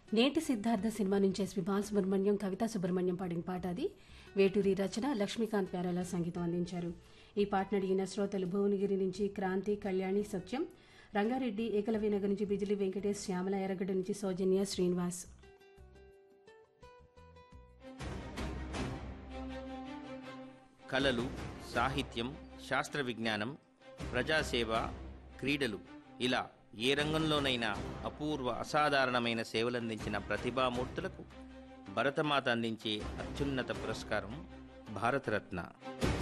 నేటి సిద్ధార్థ సినిమా నుంచి ఎస్పి బాలసుబ్రహ్మణ్యం కవితా సుబ్రహ్మణ్యం పాడిన పాట అది వేటూరి రచన లక్ష్మీకాంత్ ప్యారాల సంగీతం అందించారు ఈ పాటను అడిగిన శ్రోతలు భువనగిరి నుంచి క్రాంతి కళ్యాణి సత్యం రంగారెడ్డి ఏకలవ్యనగర్ నుంచి బిజిలి వెంకటేష్ శ్యామల ఎర్రగడ్డ నుంచి సౌజన్య శ్రీనివాస్ కళలు సాహిత్యం శాస్త్ర విజ్ఞానం ప్రజాసేవ క్రీడలు ఇలా ఏ రంగంలోనైనా అపూర్వ అసాధారణమైన సేవలందించిన ప్రతిభామూర్తులకు భరతమాత అందించే అత్యున్నత పురస్కారం భారతరత్న